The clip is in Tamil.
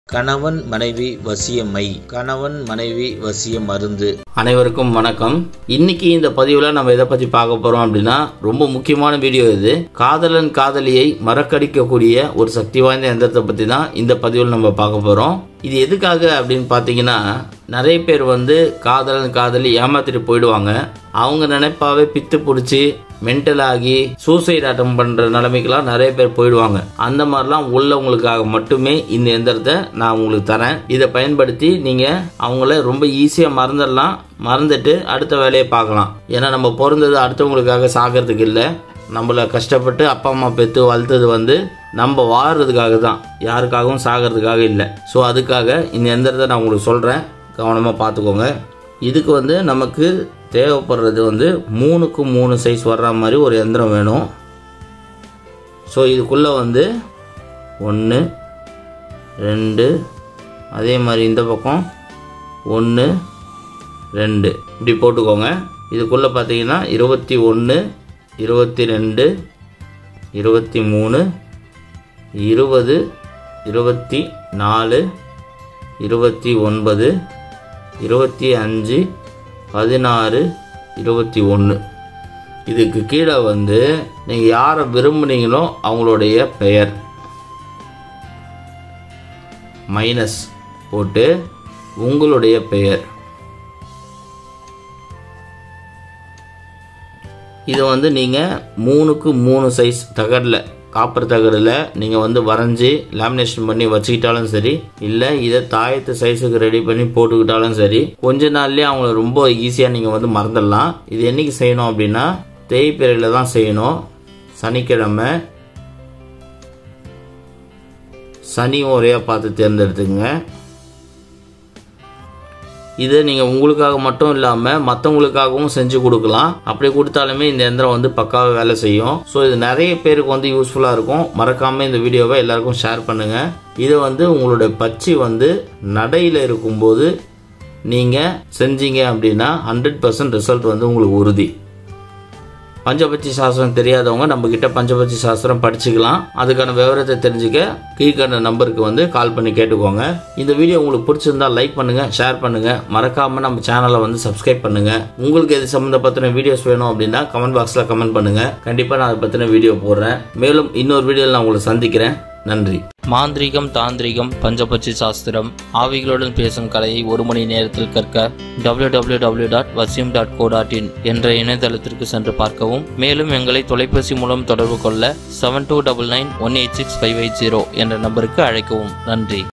கணவன் மனைவி வசியமை கணவன் மனைவி வசிய மருந்து அனைவருக்கும் வணக்கம் இன்னைக்கு இந்த பதிவில் நம்ம எதை பற்றி பார்க்க போகிறோம் அப்படின்னா ரொம்ப முக்கியமான வீடியோ இது காதலன் காதலியை மறக்கடிக்கக்கூடிய ஒரு சக்தி வாய்ந்த எந்திரத்தை பற்றி தான் இந்த பதிவில் நம்ம பார்க்க போகிறோம் இது எதுக்காக அப்படின்னு பார்த்தீங்கன்னா நிறைய பேர் வந்து காதலன் காதலி ஏமாத்திட்டு போயிடுவாங்க அவங்க நினைப்பாவே பித்து பிடிச்சி மென்டல் ஆகி சூசைட் அட்டம் பண்ணுற நிலைமைக்கெல்லாம் நிறைய பேர் போயிடுவாங்க அந்த மாதிரிலாம் உள்ளவங்களுக்காக மட்டுமே இந்த எந்திரத்தை நான் உங்களுக்கு தரேன் இதை பயன்படுத்தி நீங்கள் அவங்கள ரொம்ப ஈஸியாக மறந்துடலாம் மறந்துட்டு அடுத்த வேலையை பார்க்கலாம் ஏன்னா நம்ம பிறந்தது அடுத்தவங்களுக்காக சாகிறதுக்கு இல்லை நம்மளை கஷ்டப்பட்டு அப்பா அம்மா பெற்று வளர்த்தது வந்து நம்ம வாழ்கிறதுக்காக தான் யாருக்காகவும் சாகிறதுக்காக இல்லை ஸோ அதுக்காக இந்த எந்திரத்தை நான் உங்களுக்கு சொல்கிறேன் கவனமாக பார்த்துக்கோங்க இதுக்கு வந்து நமக்கு தேவைப்படுறது வந்து மூணுக்கு மூணு சைஸ் வர்ற மாதிரி ஒரு எந்திரம் வேணும் ஸோ இதுக்குள்ளே வந்து ஒன்று ரெண்டு அதே மாதிரி இந்த பக்கம் ஒன்று ரெண்டு இப்படி போட்டுக்கோங்க இதுக்குள்ளே பார்த்தீங்கன்னா இருபத்தி ஒன்று இருபத்தி ரெண்டு இருபத்தி மூணு இருபது இருபத்தி நாலு இருபத்தி ஒன்பது இருபத்தி அஞ்சு பதினாறு இருபத்தி ஒன்று இதுக்கு கீழே வந்து நீங்கள் யாரை விரும்புனீங்களோ அவங்களுடைய பெயர் மைனஸ் போட்டு உங்களுடைய பெயர் இதை வந்து நீங்கள் மூணுக்கு மூணு சைஸ் தகடில் காப்பர் தகடில் நீங்கள் வந்து வரைஞ்சி லேமினேஷன் பண்ணி வச்சுக்கிட்டாலும் சரி இல்லை இதை தாயத்து சைஸுக்கு ரெடி பண்ணி போட்டுக்கிட்டாலும் சரி கொஞ்ச நாள்லேயே அவங்கள ரொம்ப ஈஸியாக நீங்கள் வந்து மறந்துடலாம் இது என்னைக்கு செய்யணும் அப்படின்னா தேய்பிறையில் தான் செய்யணும் சனிக்கிழமை சனி ஒரேயாக பார்த்து தேர்ந்தெடுத்துங்க இது நீங்கள் உங்களுக்காக மட்டும் இல்லாமல் மற்றவங்களுக்காகவும் செஞ்சு கொடுக்கலாம் அப்படி கொடுத்தாலுமே இந்த எந்திரம் வந்து பக்காவாக வேலை செய்யும் ஸோ இது நிறைய பேருக்கு வந்து யூஸ்ஃபுல்லாக இருக்கும் மறக்காமல் இந்த வீடியோவை எல்லாருக்கும் ஷேர் பண்ணுங்கள் இது வந்து உங்களுடைய பச்சி வந்து நடையில் இருக்கும்போது நீங்கள் செஞ்சீங்க அப்படின்னா ஹண்ட்ரட் பர்சன்ட் ரிசல்ட் வந்து உங்களுக்கு உறுதி பஞ்சபட்சி சாஸ்திரம் தெரியாதவங்க நம்ம கிட்ட பஞ்சபட்சி சாஸ்திரம் படிச்சுக்கலாம் அதுக்கான விவரத்தை தெரிஞ்சுக்க கீழ்கண்ட நம்பருக்கு வந்து கால் பண்ணி கேட்டுக்கோங்க இந்த வீடியோ உங்களுக்கு பிடிச்சிருந்தா லைக் பண்ணுங்க ஷேர் பண்ணுங்க மறக்காம நம்ம சேனலை வந்து சப்ஸ்கிரைப் பண்ணுங்க உங்களுக்கு எது சம்மந்தப்பட்ட வீடியோஸ் வேணும் அப்படின்னா கமெண்ட் பாக்ஸ்ல கமெண்ட் பண்ணுங்க கண்டிப்பா நான் அதை பத்தின வீடியோ போடுறேன் மேலும் இன்னொரு வீடியோவில் நான் உங்களை சந்திக்கிறேன் நன்றி மாந்திரீகம் தாந்திரிகம் பஞ்சபட்சி சாஸ்திரம் ஆவிகளுடன் பேசும் கலையை ஒரு மணி நேரத்தில் கற்க W W W dot Vasiyam dot go dot in என்ற இணையதளத்திற்கு சென்று பார்க்கவும் மேலும் எங்களை தொலைபேசி மூலம் தொடர்பு கொள்ள seven two double nine one eight six five eight zero என்ற நம்பருக்கு அழைக்கவும் நன்றி